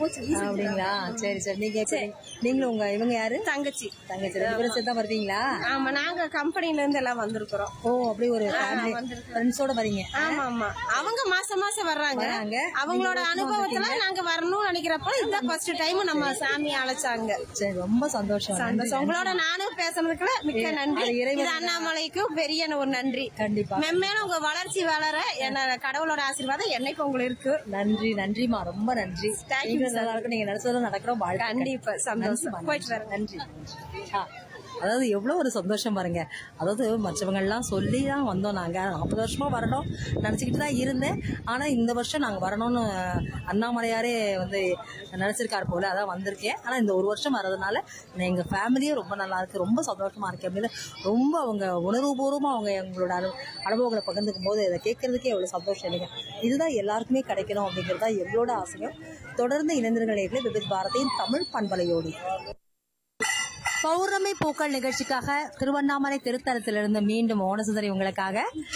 போச்சு அப்படிங்களா சரி சரி நீங்க எப்படி- நீங்களும் உங்க இவங்க யாரு தங்கச்சி தங்கச்சி ரெண்டு பேரும் சேர்த்து தான் வருவீங்களா ஆமா நாங்க கம்பெனில இருந்து எல்லாம் வந்திருக்கிறோம் ஓ அப்படி ஒரு ஃபேமிலி ஃப்ரெண்ட்ஸோட வரீங்க ஆமா ஆமா அவங்க மாசம் மாசம் வர்றாங்க வராங்க. அவங்களோட அனுபவத்துல நாங்க வரணும்னு நினைக்கிறப்ப இந்த ஃபர்ஸ்ட் டைம் நம்ம சாமி அழைச்சாங்க சரி ரொம்ப சந்தோஷம் சந்தோஷம் உங்களோட நானும் பேசுனதுக்குள்ள மிக்க நன்றி அது இறைவன் இது அண்ணாமலைக்கு பெரிய ஒரு நன்றி கண்டிப்பா மென்மேலும் உங்க வளர்ச்சி வளர என்ன கடவுளோட ஆசீர்வாதம் என்னைக்கு உங்களுக்கு இருக்கு நன்றி நன்றிமா ரொம்ப நன்றி Thank you, நீங்களும் நல்லா இருக்கும் நீங்க நினைச்சதும் நடக்கிறோம் வாழ்க்கை கண்டிப்பா சந்தோஷம் போயிட்டு வரேன் நன்றி ஆ, அதாவது எவ்வளவு ஒரு சந்தோஷம் பாருங்க அதாவது மற்றவங்க எல்லாம் சொல்லி தான் வந்தோம் நாங்க நாற்பது வருஷமா வரணும் நினைச்சுக்கிட்டு தான் இருந்தேன் ஆனா இந்த வருஷம் நாங்க வரணும்னு அண்ணாமலையாரே வந்து நினைச்சிருக்காரு போல அதான் வந்திருக்கேன் ஆனா இந்த ஒரு வருஷம் வர்றதுனால எங்க ஃபேமிலியும் ரொம்ப நல்லா இருக்கு ரொம்ப சந்தோஷமா இருக்கு அப்படின்னு ரொம்ப அவங்க உணர்வுபூர்வமா அவங்க எங்களோட அனு அனுபவங்களை பகிர்ந்துக்கும் போது இதை கேட்கறதுக்கே எவ்வளவு சந்தோஷம் இல்லைங்க இதுதான் எல்லாருக்குமே கிடைக்கணும் அப்படிங்கிறது தான் எங்களோட ஆசையும் தொடர்ந்து இணைந்திருங்களே விபித் பாரதியின் தமிழ் பண்பலையோடு பௌர்ணமி பூக்கள் நிகழ்ச்சிக்காக திருவண்ணாமலை திருத்தலத்திலிருந்து மீண்டும் ஓனசுந்தரி உங்களுக்காக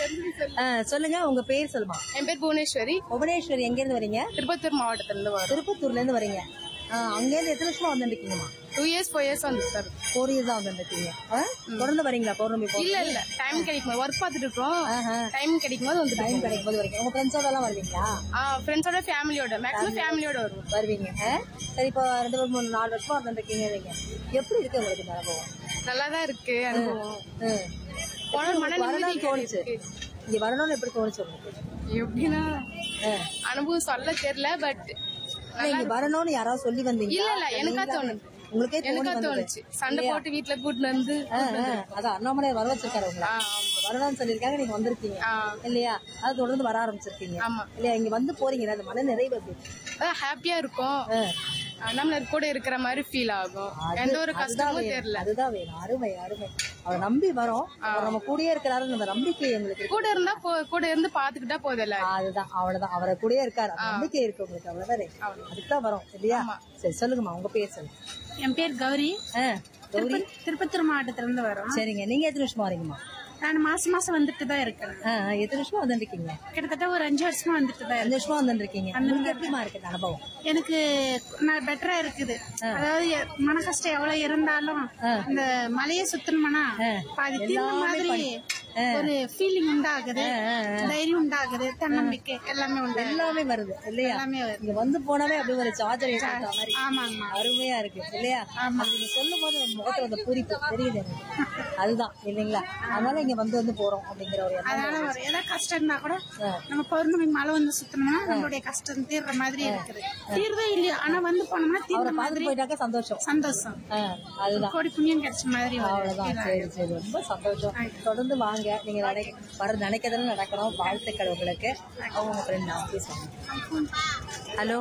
அஹ், சொல்லுங்க உங்க பேர் சொல்லுமா என் பேர் புவனேஸ்வரி புவனேஸ்வரி எங்க இருந்து வரீங்க திருப்பத்தூர் மாவட்டத்துல இருந்து வரோம் திருப்பத்தூர்ல இருந்து வரீங்க அஹ், அங்கேருந்து எத்தனை வருஷமா வந்துருக்கீங்கம்மா டூ இயர்ஸ் ஃபோர் இயர்ஸ் வந்து சார் ஃபோர் இயர்ஸ் தான் வந்துருக்கீங்க தொடர்ந்து வரீங்களா பௌர்ணமி பூ இல்ல இல்ல டைம் கிடைக்கும் ஒர்க் பார்த்துட்டு இருக்கோம் டைம் கிடைக்கும் போது வந்து டைம் கிடைக்கும் போது வரீங்க உங்க ஃப்ரெண்ட்ஸோட எல்லாம் வருவீங்களா ஃப்ரெண்ட்ஸோட ஃபேமிலியோட மேக்ஸிமம் ஃபேமிலியோட வருவோம் வருவீங்க அஹ்? சரி இப்போ ரெண்டு மூணு மூணு நாலு வருஷமா வந்துருக்கீங்க நீங்க எப்படி இருக்கு உங்களுக்கு இந்த அனுபவம் நல்லா தான் இருக்கு அனுபவம் ம். போன மன நிம்மதி வரணும்னு தோணுச்சு இருக்கு. இங்க வரணும்னு எப்படி தோணுச்சு உங்களுக்கு எப்படின்னா அஹ். அனுபவம் சொல்ல தெரியல பட் இல்ல, இங்க வரணும்னு யாராவது சொல்லி வந்தீங்க இல்ல இல்ல எனக்கா தோணுது உங்களுக்கே தோணி எனக்கா வந்தது தோணுச்சு சண்டை போட்டு வீட்டுல கூட்டிட்டு வந்து அஹ், அஹ். அதான் அண்ணாமலை வர வச்சிருக்காரு உங்களை ஆ, ஆமா. வரணும்னு சொல்லியிருக்காங்க நீங்க வந்திருக்கீங்க ஆ, இல்லையா அது தொடர்ந்து வர ஆரம்பிச்சிருக்கீங்க ஆமா இல்லையா இங்க வந்து போறீங்க அது மன நிறைவு எப்படி இருக்கு? அதான் ஹாப்பியா இருக்கும் அஹ். நம்மள கூட இருக்கிற மாதிரி ஃபீல் ஆகும் எந்த ஒரு அதுதான் கஷ்டமும் வேணும். தெரியல அதுதான் வேணும் அருமை அருமை அவரை நம்பி வரோம் அவர் நம்ம கூடயே இருக்கிறாரு அந்த நம்பிக்கை எங்களுக்கு இருக்கு. கூட இருந்தா போ- கூட இருந்து பாத்துக்கிட்டா போதும் எல்லாரும் அதுதான் அவ்வளவுதான் அவரை கூடயே இருக்காரு அந்த நம்பிக்கை இருக்கு உங்களுக்கு அவ்வளவுதானே அதுக்கு தான் வரோம் இல்லையா சரி சொல்லுங்கம்மா உங்க பேர் சொல்லுங்க என் பேர் கௌரி ஆ, கௌரி திருப்பத்தூர் மாவட்டத்துல இருந்து வரோம் சரிங்க நீங்க எத்தனை வருஷமா வரீங்கம்மா நான் மாசம் மாசம் வந்துட்டு தான் இருக்கிறேன் ஆ, ஆ, எத்தனை வருஷமா வந்துருக்கீங்க கிட்டத்தட்ட ஒரு அஞ்சு வருஷமா வந்துட்டு தான் அஞ்சு வருஷமா வந்துருக்கீங்க உங்களுக்கு எப்படிமா இருக்கு இந்த அனுபவம் எனக்கு நான் பெட்டரா இருக்குது அதாவது எ- மன கஷ்டம் எவ்வளவு இருந்தாலும் இந்த மலையை சுத்தணும்னா பாதி தீர்ந்த மாதிரி ஒரு ஃபீலிங் உண்டாகுது தைரியம் உண்டாகுது தன்னம்பிக்கை எல்லாமே உண்டு எல்லாமே வருது இல்லையா எல்லாமே வருது இங்க வந்து போனாவே அப்படியே ஒரு சார்ஜர் மாதிரி ஆமாங்கம்மா அருமையா இருக்கு இல்லையா அது நீங்க சொல்லும் போது நம்ம முகத்துல அந்த பூரிப்பு தெரியுது எனக்கு அதுதான் இல்லைங்களா அதனால இங்க வந்து வந்து போறோம் அப்படிங்கிற ஒரு எண்ணம் அதனால ஒரு ஏதாவது கஷ்டம் இருந்தா கூட நம்ம பௌர்ணமி மலை வந்து சுத்தணும்னா நம்மளுடைய கஷ்டம் தீர்ற மாதிரி இருக்குது தீர்வே இல்லையா ஆனா வந்து போனோம்னா தீர்ற அவரை மாதிரி பார்த்துட்டு போயிட்டாக்க சந்தோஷம் சந்தோஷம் ஆ, அதுதான் கோடி புண்ணியம் கிடைச்ச மாதிரி ஒரு அவ்வளவுதான் feel சரி சரி ரொம்ப சந்தோஷம் தொடர்ந்து வாங்க நீங்க நடை வர நினைக்கிறதுன்னு நடக்கணும் வாழ்த்துக்கள் உங்களுக்கு அவங்க உங்க ஃப்ரெண்ட் நான் பேசுவாங்க ஹலோ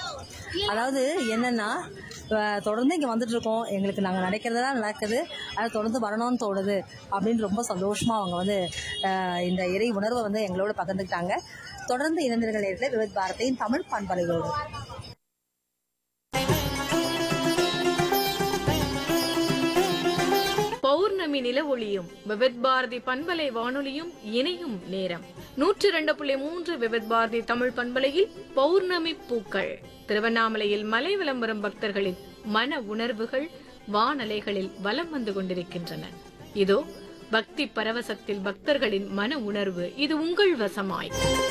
அதாவது என்னன்னா இப்ப தொடர்ந்து இங்க வந்துட்டு இருக்கோம் எங்களுக்கு நாங்க நினைக்கிறதெல்லாம் நடக்குது அது தொடர்ந்து வரணும்னு தோணுது அப்படின்னு ரொம்ப சந்தோஷமா அவங்க வந்து அஹ், இந்த இறை உணர்வை வந்து எங்களோட பகிர்ந்துக்கிட்டாங்க தொடர்ந்து இணைந்திருங்கள் நேரத்தில் விவித் பாரதியின் தமிழ் பண்பலையோடு பௌர்ணமி நில ஒளியும் விவித் பாரதி பண்பலை வானொலியும் இணையும் நேரம் நூற்றி இரண்டு புள்ளி மூன்று விவித் பாரதி தமிழ் பண்பலையில் பௌர்ணமி பூக்கள் திருவண்ணாமலையில் மலை விளம்பரம் பக்தர்களின் மன உணர்வுகள் வானலைகளில் வலம் வந்து கொண்டிருக்கின்றன இதோ பக்தி பரவசத்தில் பக்தர்களின் மன உணர்வு இது உங்கள் வசமாய்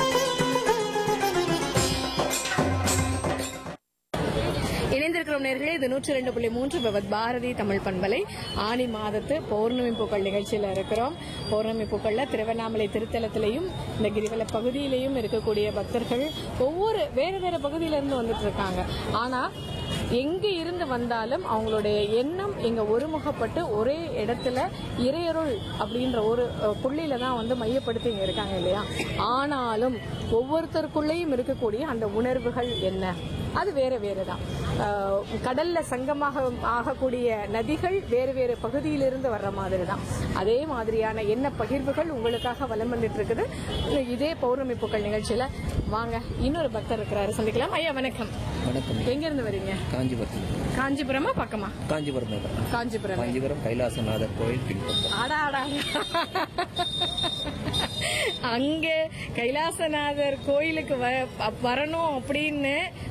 இணைந்திருக்கிறோம் நேர்களே இது நூற்றி ரெண்டு புள்ளி மூன்று விவத் பாரதி தமிழ் பண்பலை ஆனி மாதத்து பௌர்ணமி பூக்கள் நிகழ்ச்சியில இருக்கிறோம் பௌர்ணமி பூக்கள்ல திருவண்ணாமலை திருத்தலத்திலையும் இந்த கிரிவல பகுதியிலையும் இருக்கக்கூடிய பக்தர்கள் ஒவ்வொரு வேற வேற பகுதியில இருந்து வந்துட்டு இருக்காங்க ஆனா எங்க இருந்து வந்தாலும் அவங்களுடைய எண்ணம் இங்க ஒருமுகப்பட்டு ஒரே இடத்துல இறையருள் அப்படின்ற ஒரு அஹ், புள்ளியில தான் வந்து மையப்படுத்தி இங்க இருக்காங்க இல்லையா ஆனாலும் ஒவ்வொருத்தருக்குள்ளேயும் இருக்கக்கூடிய அந்த உணர்வுகள் என்ன அது வேற வேற தான் ஆஹ் கடல்ல சங்கமாக ஆகக்கூடிய நதிகள் வேறு வேறு பகுதியிலிருந்து வர்ற மாதிரி தான் அதே மாதிரியான எண்ண பகிர்வுகள் உங்களுக்காக வலம் வந்துட்டு இருக்குது இதே பௌர்ணமி பூக்கள் நிகழ்ச்சியில வாங்க இன்னொரு பக்தர் இருக்கிறாரு சந்திக்கலாம் ஐயா வணக்கம் வணக்கம் எங்க இருந்து வரீங்க காஞ்சிபுரம் காஞ்சிபுரமா பக்கமா காஞ்சிபுரம் தான். காஞ்சிபுரம் காஞ்சிபுரம் கைலாசநாதர் கோயில் பின்பக்கம் அடா அடா அங்க கைலாசநாதர் கோயிலுக்கு வ- வரணும் அப்படின்னு